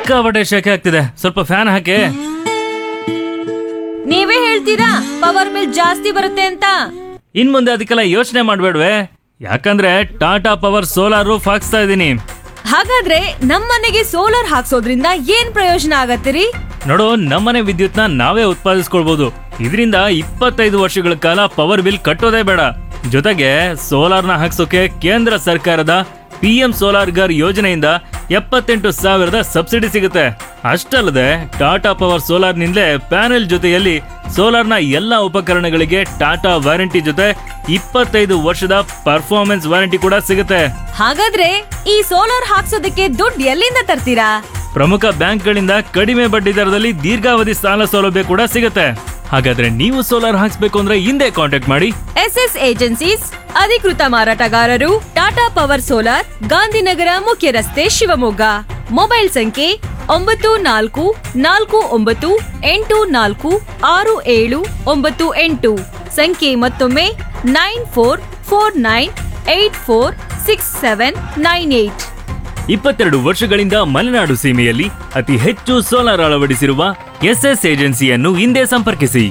ಸಿಕ್ಕಾಪಟ್ಟೆ ಶೆಕೆ ಆಗ್ತಿದೆ ಸ್ವಲ್ಪ ಫ್ಯಾನ್ ಹಾಕಿ ನೀವೇ ಹೇಳ್ತೀರಾ ಪವರ್ ಬಿಲ್ ಜಾಸ್ತಿ ಬರುತ್ತೆ ಅಂತ ಇನ್ ಮುಂದೆ ಅದಕ್ಕೆಲ್ಲ ಯೋಚನೆ ಮಾಡ್ಬೇಡ್ವೆ ಯಾಕಂದ್ರೆ ಟಾಟಾ ಪವರ್ ಸೋಲಾರ್ ರೂಫ್ ಹಾಕ್ಸ್ತಾ ಇದ್ದೀನಿ ಹಾಗಾದ್ರೆ ನಮ್ಮನೆಗೆ ಸೋಲಾರ್ ಹಾಕ್ಸೋದ್ರಿಂದ ಏನ್ ಪ್ರಯೋಜನ ಆಗತ್ತಿರಿ ನೋಡು ನಮ್ಮನೆ ವಿದ್ಯುತ್ನ ನಾವೇ ಉತ್ಪಾದಿಸ್ಕೊಳ್ಬಹುದು ಇದರಿಂದ ಇಪ್ಪತ್ತೈದು ವರ್ಷಗಳ ಕಾಲ ಪವರ್ ಬಿಲ್ ಕಟ್ಟೋದೇ ಬೇಡ ಜೊತೆಗೆ ಸೋಲಾರ್ನ ಹಾಕ್ಸೋಕೆ ಕೇಂದ್ರ ಸರ್ಕಾರದ ಪಿ ಎಂ ಸೋಲಾರ್ ಗರ್ ಯೋಜನೆಯಿಂದ ಎಪ್ಪತ್ತೆಂಟು ಸಾವಿರದ ಸಬ್ಸಿಡಿ ಸಿಗುತ್ತೆ ಅಷ್ಟಲ್ಲದೆ ಟಾಟಾ ಪವರ್ ಸೋಲಾರ್ನಿಂದಲೇ ಪ್ಯಾನೆಲ್ ಜೊತೆಯಲ್ಲಿ ಸೋಲಾರ್ನ ಎಲ್ಲ ಉಪಕರಣಗಳಿಗೆ ಟಾಟಾ ವಾರಂಟಿ ಜೊತೆ ಇಪ್ಪತ್ತೈದು ವರ್ಷದ ಪರ್ಫಾರ್ಮೆನ್ಸ್ ವಾರಂಟಿ ಕೂಡ ಸಿಗುತ್ತೆ ಹಾಗಾದ್ರೆ ಈ ಸೋಲಾರ್ ಹಾಕ್ಸೋದಕ್ಕೆ ದುಡ್ಡು ಎಲ್ಲಿಂದ ತರ್ತೀರಾ ಪ್ರಮುಖ ಬ್ಯಾಂಕ್ಗಳಿಂದ ಕಡಿಮೆ ಬಡ್ಡಿ ದರದಲ್ಲಿ ದೀರ್ಘಾವಧಿ ಸಾಲ ಸೌಲಭ್ಯ ಕೂಡ ಸಿಗುತ್ತೆ ಹಾಗಾದ್ರೆ ನೀವು ಸೋಲಾರ್ ಹಾಕ್ಸ್ಬೇಕು ಅಂದ್ರೆ ಹಿಂದೆ ಕಾಂಟ್ಯಾಕ್ಟ್ ಮಾಡಿ ಎಸ್ ಎಸ್ ಏಜೆನ್ಸೀಸ್ ಅಧಿಕೃತ ಮಾರಾಟಗಾರರು ಟಾಟಾ ಪವರ್ ಸೋಲಾರ್ ಗಾಂಧಿನಗರ ಮುಖ್ಯ ರಸ್ತೆ ಶಿವಮೊಗ್ಗ ಮೊಬೈಲ್ ಸಂಖ್ಯೆ ಒಂಬತ್ತು ನಾಲ್ಕು ನಾಲ್ಕು ಒಂಬತ್ತು ಎಂಟು ನಾಲ್ಕು ಆರು ಏಳು ಒಂಬತ್ತು ಎಂಟು ಸಂಖ್ಯೆ ಮತ್ತೊಮ್ಮೆ nine four four nine eight four six seven nine eight ಇಪ್ಪತ್ತೆರಡು ವರ್ಷಗಳಿಂದ ಮಲೆನಾಡು ಸೀಮೆಯಲ್ಲಿ ಅತಿ ಹೆಚ್ಚು ಸೋಲಾರ್ ಅಳವಡಿಸಿರುವ ಎಸ್ಎಸ್ ಏಜೆನ್ಸಿಯನ್ನು ಹಿಂದೆ ಸಂಪರ್ಕಿಸಿ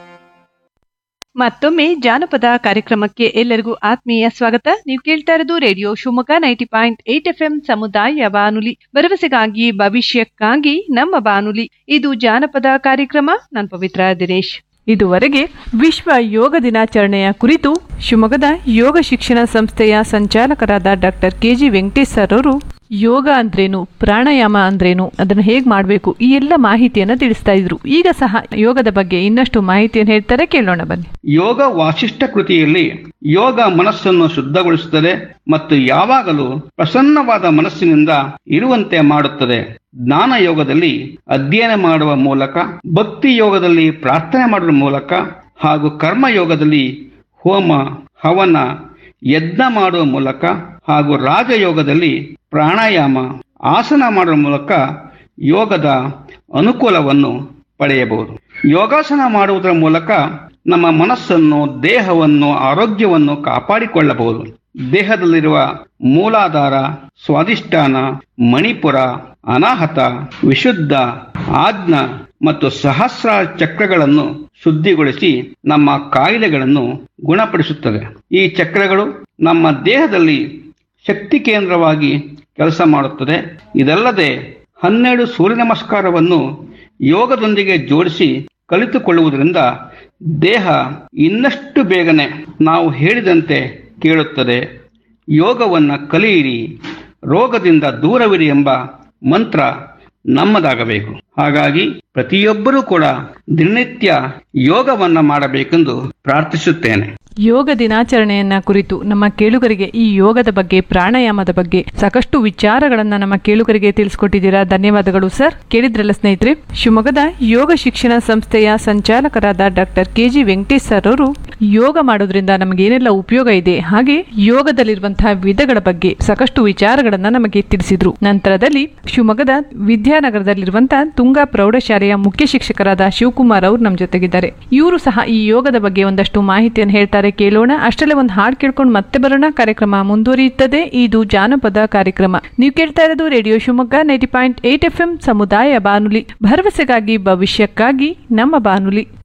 ಮತ್ತೊಮ್ಮೆ ಜಾನಪದ ಕಾರ್ಯಕ್ರಮಕ್ಕೆ ಎಲ್ಲರಿಗೂ ಆತ್ಮೀಯ ಸ್ವಾಗತ ನೀವು ಕೇಳ್ತಾ ಇರೋದು radio Shivamogga ninety point eight F ಸಮುದಾಯ ಬಾನುಲಿ ಭರವಸೆಗಾಗಿ ಭವಿಷ್ಯಕ್ಕಾಗಿ ನಮ್ಮ ಬಾನುಲಿ ಇದು ಜಾನಪದ ಕಾರ್ಯಕ್ರಮ ನಾನು ಪವಿತ್ರ ದಿನೇಶ್ ಇದುವರೆಗೆ ವಿಶ್ವ ಯೋಗ ದಿನಾಚರಣೆಯ ಕುರಿತು ಶಿವಮೊಗ್ಗದ ಯೋಗ ಶಿಕ್ಷಣ ಸಂಸ್ಥೆಯ ಸಂಚಾಲಕರಾದ ಡಾಕ್ಟರ್ ಕೆಜಿ ವೆಂಕಟೇಶ್ ಸರ್ ಅವರು ಯೋಗ ಅಂದ್ರೇನು ಪ್ರಾಣಾಯಾಮ ಅಂದ್ರೇನು ಅದನ್ನ ಹೇಗ್ ಮಾಡಬೇಕು ಈ ಎಲ್ಲ ಮಾಹಿತಿಯನ್ನ ತಿಳಿಸ್ತಾ ಇದ್ರು ಈಗ ಸಹ ಯೋಗದ ಬಗ್ಗೆ ಇನ್ನಷ್ಟು ಮಾಹಿತಿಯನ್ನು ಹೇಳ್ತಾರೆ ಕೇಳೋಣ ಬನ್ನಿ ಯೋಗ ವಾಸಿಷ್ಠ ಕೃತಿಯಲ್ಲಿ ಯೋಗ ಮನಸ್ಸನ್ನು ಶುದ್ಧಗೊಳಿಸುತ್ತದೆ ಮತ್ತು ಯಾವಾಗಲೂ ಪ್ರಸನ್ನವಾದ ಮನಸ್ಸಿನಿಂದ ಇರುವಂತೆ ಮಾಡುತ್ತದೆ ಜ್ಞಾನ ಯೋಗದಲ್ಲಿ ಅಧ್ಯಯನ ಮಾಡುವ ಮೂಲಕ ಭಕ್ತಿ ಯೋಗದಲ್ಲಿ ಪ್ರಾರ್ಥನೆ ಮಾಡುವ ಮೂಲಕ ಹಾಗೂ ಕರ್ಮ ಯೋಗದಲ್ಲಿ ಹೋಮ ಹವನ ಯಜ್ಞ ಮಾಡುವ ಮೂಲಕ ಹಾಗೂ ರಾಜಯೋಗದಲ್ಲಿ ಪ್ರಾಣಾಯಾಮ ಆಸನ ಮಾಡುವ ಮೂಲಕ ಯೋಗದ ಅನುಕೂಲವನ್ನು ಪಡೆಯಬಹುದು ಯೋಗಾಸನ ಮಾಡುವುದರ ಮೂಲಕ ನಮ್ಮ ಮನಸ್ಸನ್ನು ದೇಹವನ್ನು ಆರೋಗ್ಯವನ್ನು ಕಾಪಾಡಿಕೊಳ್ಳಬಹುದು ದೇಹದಲ್ಲಿರುವ ಮೂಲಾಧಾರ ಸ್ವಾದಿಷ್ಠಾನ ಮಣಿಪುರ ಅನಾಹತ ವಿಶುದ್ಧ ಆಜ್ಞ ಮತ್ತು ಸಹಸ್ರ ಚಕ್ರಗಳನ್ನು ಶುದ್ಧಿಗೊಳಿಸಿ ನಮ್ಮ ಕಾಯಿಲೆಗಳನ್ನು ಗುಣಪಡಿಸುತ್ತದೆ ಈ ಚಕ್ರಗಳು ನಮ್ಮ ದೇಹದಲ್ಲಿ ಶಕ್ತಿ ಕೇಂದ್ರವಾಗಿ ಕೆಲಸ ಮಾಡುತ್ತದೆ ಇದಲ್ಲದೆ ಹನ್ನೆರಡು ಸೂರ್ಯ ನಮಸ್ಕಾರವನ್ನು ಯೋಗದೊಂದಿಗೆ ಜೋಡಿಸಿ ಕಲಿತುಕೊಳ್ಳುವುದರಿಂದ ದೇಹ ಇನ್ನಷ್ಟು ಬೇಗನೆ ನಾವು ಹೇಳಿದಂತೆ ಕೇಳುತ್ತದೆ ಯೋಗವನ್ನು ಕಲಿಯಿರಿ ರೋಗದಿಂದ ದೂರವಿರಿ ಎಂಬ ಮಂತ್ರ ನಮ್ಮದಾಗಬೇಕು ಹಾಗಾಗಿ ಪ್ರತಿಯೊಬ್ಬರೂ ಕೂಡ ದಿನನಿತ್ಯ ಯೋಗವನ್ನ ಮಾಡಬೇಕೆಂದು ಪ್ರಾರ್ಥಿಸುತ್ತೇನೆ ಯೋಗ ದಿನಾಚರಣೆಯನ್ನ ಕುರಿತು ನಮ್ಮ ಕೇಳುಗರಿಗೆ ಈ ಯೋಗದ ಬಗ್ಗೆ ಪ್ರಾಣಾಯಾಮದ ಬಗ್ಗೆ ಸಾಕಷ್ಟು ವಿಚಾರಗಳನ್ನ ನಮ್ಮ ಕೇಳುಗರಿಗೆ ತಿಳಿಸ್ಕೊಟ್ಟಿದ್ದೀರಾ ಧನ್ಯವಾದಗಳು ಸರ್ ಕೇಳಿದ್ರಲ್ಲ ಸ್ನೇಹಿತರೆ ಶಿವಮೊಗ್ಗದ ಯೋಗ ಶಿಕ್ಷಣ ಸಂಸ್ಥೆಯ ಸಂಚಾಲಕರಾದ ಡಾಕ್ಟರ್ ಕೆಜಿ ವೆಂಕಟೇಶ್ ಸರ್ ಅವರು ಯೋಗ ಮಾಡೋದ್ರಿಂದ ನಮಗೆ ಏನೆಲ್ಲ ಉಪಯೋಗ ಇದೆ ಹಾಗೆ ಯೋಗದಲ್ಲಿರುವಂತಹ ವಿಧಗಳ ಬಗ್ಗೆ ಸಾಕಷ್ಟು ವಿಚಾರಗಳನ್ನ ನಮಗೆ ತಿಳಿಸಿದ್ರು ನಂತರದಲ್ಲಿ ಶಿವಮೊಗ್ಗದ ವಿದ್ಯಾನಗರದಲ್ಲಿರುವಂತಹ ತುಂಗಾ ಪ್ರೌಢಶಾಲೆಯ ಮುಖ್ಯ ಶಿಕ್ಷಕರಾದ ಶಿವಕುಮಾರ್ ಅವರು ನಮ್ಮ ಜೊತೆಗಿದ್ದಾರೆ ಇವರು ಸಹ ಈ ಯೋಗದ ಬಗ್ಗೆ ಒಂದಷ್ಟು ಮಾಹಿತಿಯನ್ನು ಹೇಳ್ತಾರೆ ಕೇಳೋಣ ಅಷ್ಟರಲ್ಲೇ ಒಂದು ಹಾಡು ಕೇಳ್ಕೊಂಡು ಮತ್ತೆ ಬರೋಣ ಕಾರ್ಯಕ್ರಮ ಮುಂದುವರಿಯುತ್ತದೆ ಇದು ಜಾನಪದ ಕಾರ್ಯಕ್ರಮ ನೀವು ಕೇಳ್ತಾ ಇರೋದು radio Shivamogga ninety point eight F ಸಮುದಾಯ ಬಾನುಲಿ ಭರವಸೆಗಾಗಿ ಭವಿಷ್ಯಕ್ಕಾಗಿ ನಮ್ಮ ಬಾನುಲಿ